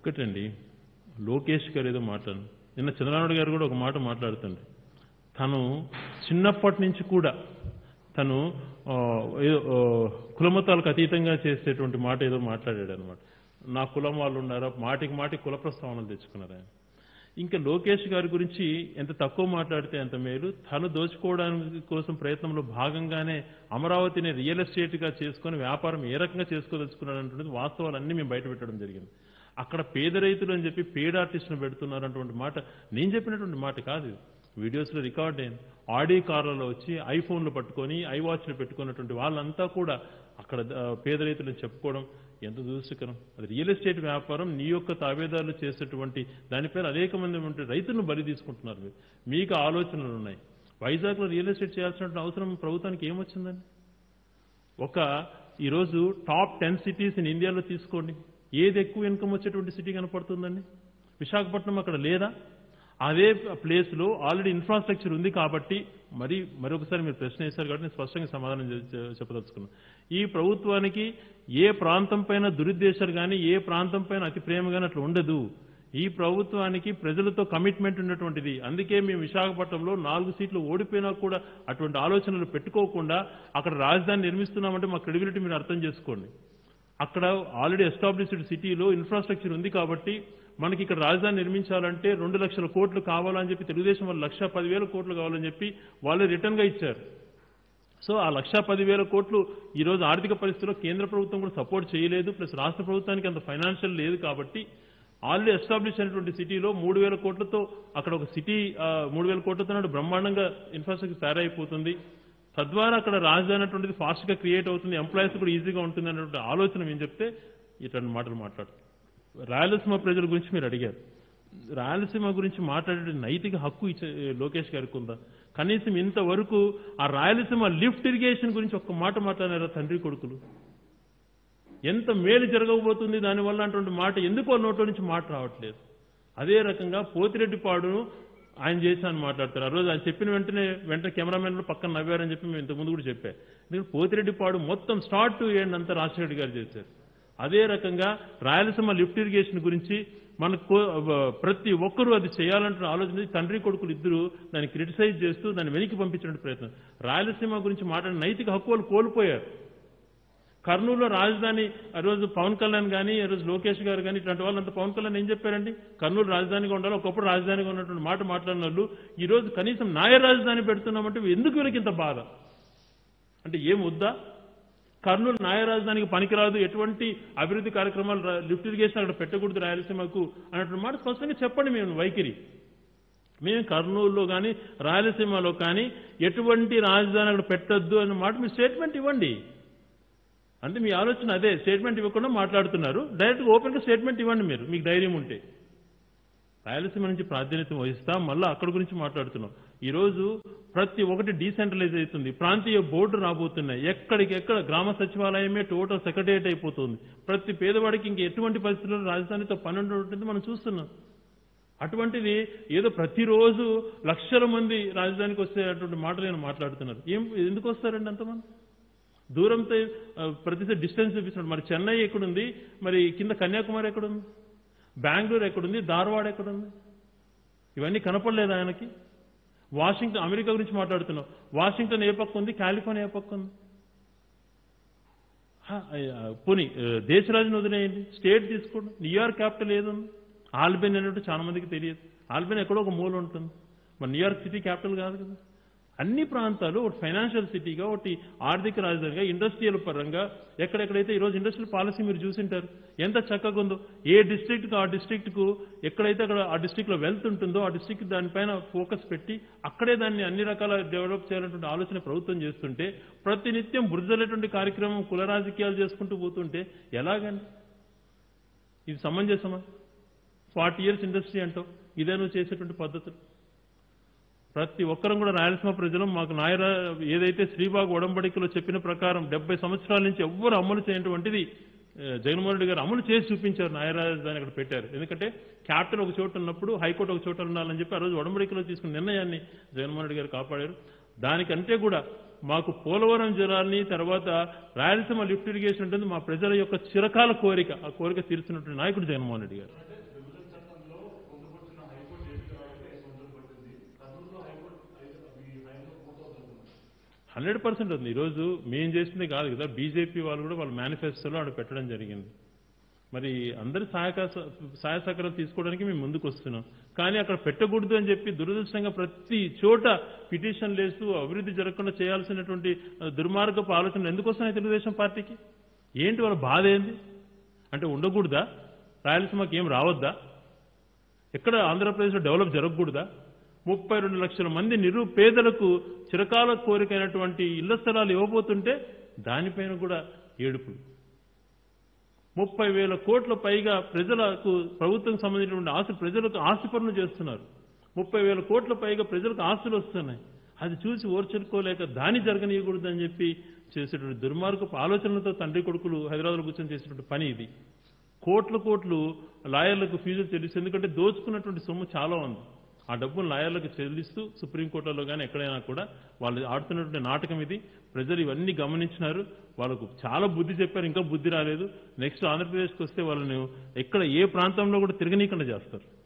ఒక్కటండి లోకేష్ గారు ఏదో మాట్లాడు నిన్న చంద్రనాయుడు గారు కూడా ఒక మాట మాట్లాడుతుండే తను చిన్నప్పటి నుంచి కూడా తను ఆ, ఏదో, ఆ, కులమతాలకు అతీతంగా చేసేటువంటి మాట ఏదో మాట్లాడాడు అనమాట నా కులం వాళ్ళు ఉన్నారా మాటికి మాటికి కుల ప్రస్తావనలు తెచ్చుకున్నారు ఆయన ఇంకా లోకేష్ గారి గురించి ఎంత తక్కువ మాట్లాడితే అంత మేలు తను దోచుకోవడానికి కోసం ప్రయత్నంలో భాగంగానే అమరావతిని రియల్ ఎస్టేట్గా చేసుకొని వ్యాపారం ఏ రకంగా చేసుకోదలుచుకున్నాడు అంటున్నది వాస్తవాలన్నీ మేము బయట పెట్టడం జరిగింది అక్కడ పేద రైతులు అని చెప్పి పేద ఆర్టిస్టులు పెడుతున్నారు అటువంటి మాట నేను చెప్పినటువంటి మాట కాదు ఇది. వీడియోస్లో రికార్డ్ అయింది ఆడి కార్లలో వచ్చి ఐఫోన్లు పట్టుకొని ఐ వాచ్లు పెట్టుకున్నటువంటి వాళ్ళంతా కూడా అక్కడ ఆ, పేద రైతులను చెప్పుకోవడం ఎంత దురదృష్టకరం అది రియల్ ఎస్టేట్ వ్యాపారం నీ యొక్క తాబేదారులు చేసేటువంటి దానిపైన అనేక మంది ఉంటే రైతులను బలి తీసుకుంటున్నారు మీరు మీకు ఆలోచనలు ఉన్నాయి వైజాగ్లో రియల్ ఎస్టేట్ చేయాల్సిన అవసరం ప్రభుత్వానికి ఏమొచ్చిందండి ఒక ఈరోజు టాప్ టెన్ సిటీస్ ఇన్ ఇండియాలో తీసుకోండి ఏది ఎక్కువ ఇన్కమ్ వచ్చేటువంటి సిటీ కనపడుతుందండి విశాఖపట్నం అక్కడ లేదా అదే ప్లేస్ లో ఆల్రెడీ ఇన్ఫ్రాస్ట్రక్చర్ ఉంది కాబట్టి మరి మరొకసారి మీరు ప్రశ్న వేశారు కాబట్టి నేను స్పష్టంగా సమాధానం చె- చె- చెప్పదలుచుకున్నాను ఈ ప్రభుత్వానికి ఏ ప్రాంతం పైన దురుద్దేశాలు కానీ ఏ ప్రాంతం పైన అతి ప్రేమ కానీ అట్లా ఉండదు ఈ ప్రభుత్వానికి ప్రజలతో కమిట్మెంట్ ఉన్నటువంటిది అందుకే మేము విశాఖపట్నంలో నాలుగు సీట్లు ఓడిపోయినా కూడా అటువంటి ఆలోచనలు పెట్టుకోకుండా అక్కడ రాజధాని నిర్మిస్తున్నామంటే మా క్రెడిబిలిటీ మీరు అర్థం చేసుకోండి అక్కడ ఆల్రెడీ ఎస్టాబ్లిష్డ్ సిటీలో ఇన్ఫ్రాస్ట్రక్చర్ ఉంది కాబట్టి మనకి ఇక్కడ రాజధాని నిర్మించాలంటే రెండు లక్షల కోట్లు కావాలని చెప్పి తెలుగుదేశం వాళ్ళు లక్ష పదివేల కోట్లు కావాలని చెప్పి వాళ్ళే రిటర్న్ గా ఇచ్చారు సో ఆ లక్ష పదివేల కోట్లు ఈ రోజు ఆర్థిక పరిస్థితిలో కేంద్ర ప్రభుత్వం కూడా సపోర్ట్ చేయలేదు ప్లస్ రాష్ట్ర ప్రభుత్వానికి అంత ఫైనాన్షియల్ లేదు కాబట్టి ఆల్రెడీ ఎస్టాబ్లిష్ అయినటువంటి సిటీలో మూడు వేల కోట్లతో అక్కడ ఒక సిటీ మూడు వేల కోట్లతో నాడు బ్రహ్మాండంగా ఇన్ఫ్రాస్ట్రక్చర్ తయారైపోతుంది తద్వారా అక్కడ రాజధాని అటువంటిది ఫాస్ట్ గా క్రియేట్ అవుతుంది ఎంప్లాయీస్ కూడా ఈజీగా ఉంటుంది అనేటువంటి ఆలోచన మేము చెప్తే ఇటువంటి మాటలు మాట్లాడుతాం రాయలసీమ ప్రజల గురించి మీరు అడిగారు రాయలసీమ గురించి మాట్లాడే నైతిక హక్కు ఇచ్చే లోకేష్ గారికి ఉందా కనీసం ఇంతవరకు ఆ రాయలసీమ లిఫ్ట్ ఇరిగేషన్ గురించి ఒక్క మాట మాట్లాడారా తండ్రి కొడుకులు ఎంత మేలు జరగబోతుంది దానివల్ల అటువంటి మాట ఎందుకో నోట్లో నుంచి మాట రావట్లేదు అదే రకంగా పోతిరెడ్డిపాడును ఆయన చేశాను మాట్లాడతారు ఆ రోజు ఆయన చెప్పిన వెంటనే వెంటనే కెమెరామెన్లు పక్కన నవ్వారని చెప్పి మేము ఇంతకుముందు కూడా చెప్పా ఎందుకంటే పోతిరెడ్డిపాడు మొత్తం స్టార్ట్ టు ఎండ్ అంతా రాజశేఖర గారు చేశారు అదే రకంగా రాయలసీమ లిఫ్ట్ ఇరిగేషన్ గురించి మనకు ప్రతి ఒక్కరూ అది చేయాలంటున్న ఆలోచన తండ్రి కొడుకులు ఇద్దరు దాన్ని క్రిటిసైజ్ చేస్తూ దాన్ని వెనక్కి పంపించడానికి ప్రయత్నం రాయలసీమ గురించి మాట్లాడిన నైతిక హక్కులు కోల్పోయారు కర్నూలులో రాజధాని ఆ రోజు పవన్ కళ్యాణ్ కానీ ఆ రోజు లోకేష్ గారు కానీ ఇట్లాంటి వాళ్ళంతా పవన్ కళ్యాణ్ ఏం చెప్పారండి కర్నూలు రాజధానిగా ఉండాలి ఒకప్పుడు రాజధానిగా ఉన్నటువంటి మాట మాట్లాడిన వాళ్ళు ఈ రోజు కనీసం న్యాయ రాజధాని పెడుతున్నామంటే ఎందుకు వీళ్ళకి ఇంత బాధ అంటే ఏం వద్దా కర్నూలు న్యాయ రాజధానికి పనికిరాదు ఎటువంటి అభివృద్ధి కార్యక్రమాలు రా- లిఫ్ట్ ఇరిగేషన్ అక్కడ పెట్టకూడదు రాయలసీమకు అన్నటువంటి మాట స్పష్టంగా చెప్పండి మేము వైఖరి మేము కర్నూలులో కానీ రాయలసీమలో కానీ ఎటువంటి రాజధాని అక్కడ పెట్టొద్దు అన్న మాట మీరు స్టేట్మెంట్ ఇవ్వండి అంటే మీ ఆలోచన అదే స్టేట్మెంట్ ఇవ్వకుండా మాట్లాడుతున్నారు డైరెక్ట్గా ఓపెన్గా స్టేట్మెంట్ ఇవ్వండి మీరు మీకు ధైర్యం ఉంటే రాయలసీమ నుంచి ప్రాధాన్యత వహిస్తా మళ్ళీ అక్కడ గురించి మాట్లాడుతున్నాం ఈ రోజు ప్రతి ఒక్కటి డీసెంట్రలైజ్ అవుతుంది ప్రాంతీయ బోర్డు రాబోతున్నాయి ఎక్కడికెక్కడ గ్రామ సచివాలయమే టోటల్ సెక్రటరియట్ అయిపోతుంది ప్రతి పేదవాడికి ఇంక ఎటువంటి పరిస్థితుల్లో రాజధానితో పని ఉంటుంది మనం చూస్తున్నాం అటువంటిది ఏదో ప్రతిరోజు లక్షల మంది రాజధానికి వచ్చేటువంటి మాటలు నేను మాట్లాడుతున్నారు ఏం ఎందుకు వస్తారండి అంతమంది దూరంతో ఆ, ప్రతిసారి డిస్టెన్స్ చూపిస్తున్నాడు మరి చెన్నై ఎక్కడుంది మరి కింద కన్యాకుమారి ఎక్కడుంది బెంగళూరు ఎక్కడుంది ధార్వాడ ఎక్కడుంది ఇవన్నీ కనపడలేదు ఆయనకి వాషింగ్టన్ అమెరికా గురించి మాట్లాడుతున్నాం వాషింగ్టన్ ఏ పక్క ఉంది కాలిఫోర్నియా ఏ పక్క ఉంది హా, ఆ, పోనీ ఆ, దేశరాజుని వదిలేయండి స్టేట్ తీసుకోండి న్యూయార్క్ క్యాపిటల్ ఏది ఉంది ఆల్బెన్ అనేట్టు చాలా మందికి తెలియదు ఆల్బెన్ ఎక్కడో ఒక మూల ఉంటుంది మరి న్యూయార్క్ సిటీ క్యాపిటల్ కాదు కదా అన్ని ప్రాంతాలు ఒకటి ఫైనాన్షియల్ సిటీగా ఒకటి ఆర్థిక రాజధానిగా ఇండస్ట్రియల్ పరంగా ఎక్కడెక్కడైతే ఈరోజు ఇండస్ట్రియల్ పాలసీ మీరు చూసింటారు ఎంత చక్కగా ఉందో ఏ డిస్ట్రిక్ట్ ఆ డిస్ట్రిక్ట్ కు ఎక్కడైతే అక్కడ ఆ డిస్ట్రిక్ట్ లో వెల్త్ ఉంటుందో ఆ డిస్ట్రిక్ట్ దానిపైన ఫోకస్ పెట్టి అక్కడే దాన్ని అన్ని రకాల డెవలప్ చేయాలనేటువంటి ఆలోచన ప్రభుత్వం చేస్తుంటే ప్రతినిత్యం బురదలేటువంటి కార్యక్రమం కుల రాజకీయాలు చేసుకుంటూ పోతుంటే ఎలాగండి ఇది సమంజసమా ఫార్టీ ఇయర్స్ ఇండస్ట్రీ అంటావు ఇదే నువ్వు చేసేటువంటి పద్ధతులు ప్రతి ఒక్కరం కూడా రాయలసీమ ప్రజలు మాకు నాయరా ఏదైతే శ్రీబాగ్ ఒడంబడికలో చెప్పిన ప్రకారం డెబ్బై సంవత్సరాల నుంచి ఎవ్వరు అమలు చేయనటువంటిది ఆ, జగన్మోహన్ రెడ్డి గారు అమలు చేసి చూపించారు నాయరాజధాని అక్కడ పెట్టారు ఎందుకంటే క్యాపిటల్ ఒక చోట ఉన్నప్పుడు హైకోర్టు ఒక చోట ఉండాలని చెప్పి ఆ రోజు ఒడంబడికలో తీసుకున్న నిర్ణయాన్ని జగన్మోహన్ రెడ్డి గారు కాపాడారు దానికంటే కూడా మాకు పోలవరం జలాన్ని తర్వాత రాయలసీమ లిఫ్ట్ ఇరిగేషన్ ఉంటుంది మా ప్రజల యొక్క చిరకాల కోరిక ఆ కోరిక తీర్చినటువంటి నాయకుడు జగన్మోహన్ రెడ్డి గారు హండ్రెడ్ పర్సెంట్ ఉంది ఈరోజు మేం చేసింది కాదు కదా బీజేపీ వాళ్ళు కూడా వాళ్ళ మేనిఫెస్టోలో ఆడ పెట్టడం జరిగింది మరి అందరి సహాయక సహాయ సహకారం తీసుకోవడానికి మేము ముందుకు వస్తున్నాం కానీ అక్కడ పెట్టకూడదు అని చెప్పి దురదృష్టంగా ప్రతి చోట పిటిషన్ లేస్తూ అభివృద్ధి జరగకుండా చేయాల్సినటువంటి ఆ, దుర్మార్గపు ఆలోచనలు ఎందుకు వస్తున్నాయి తెలుగుదేశం పార్టీకి ఏంటి వాళ్ళ బాధ ఏంది అంటే ఉండకూడదా రాయలసీమకి ఏం రావద్దా ఎక్కడ ఆంధ్రప్రదేశ్లో డెవలప్ జరగకూడదా ముప్పై రెండు లక్షల మంది నిరుపేదలకు చిరకాల కోరికైనటువంటి ఇళ్ల స్థలాలు ఇవ్వబోతుంటే దానిపైన కూడా ఏడుపులు ముప్పై వేల కోట్ల పైగా ప్రజలకు ప్రభుత్వం సంబంధించినటువంటి ఆస్తి ప్రజలకు ఆస్తి పనులు చేస్తున్నారు ముప్పై వేల కోట్ల పైగా ప్రజలకు ఆస్తులు వస్తున్నాయి అది చూసి ఓర్చుకోలేక దాని జరగనీయకూడదు అని చెప్పి చేసేటువంటి దుర్మార్గపు ఆలోచనలతో తండ్రి కొడుకులు హైదరాబాద్లో కూర్చొని చేసినటువంటి పని ఇది కోట్ల కోట్లు లాయర్లకు ఫీజులు చెల్లిస్తూ ఎందుకంటే దోచుకున్నటువంటి సొమ్ము చాలా ఉంది ఆ డబ్బును లాయర్లకు చెల్లిస్తూ సుప్రీంకోర్టులో కానీ ఎక్కడైనా కూడా వాళ్ళు ఆడుతున్నటువంటి నాటకం ఇది ప్రజలు ఇవన్నీ గమనించినారు వాళ్ళకు చాలా బుద్ధి చెప్పారు ఇంకా బుద్ధి రాలేదు నెక్స్ట్ ఆంధ్రప్రదేశ్కి వస్తే వాళ్ళని ఎక్కడ ఏ ప్రాంతంలో కూడా తిరగనీయకుండా చేస్తారు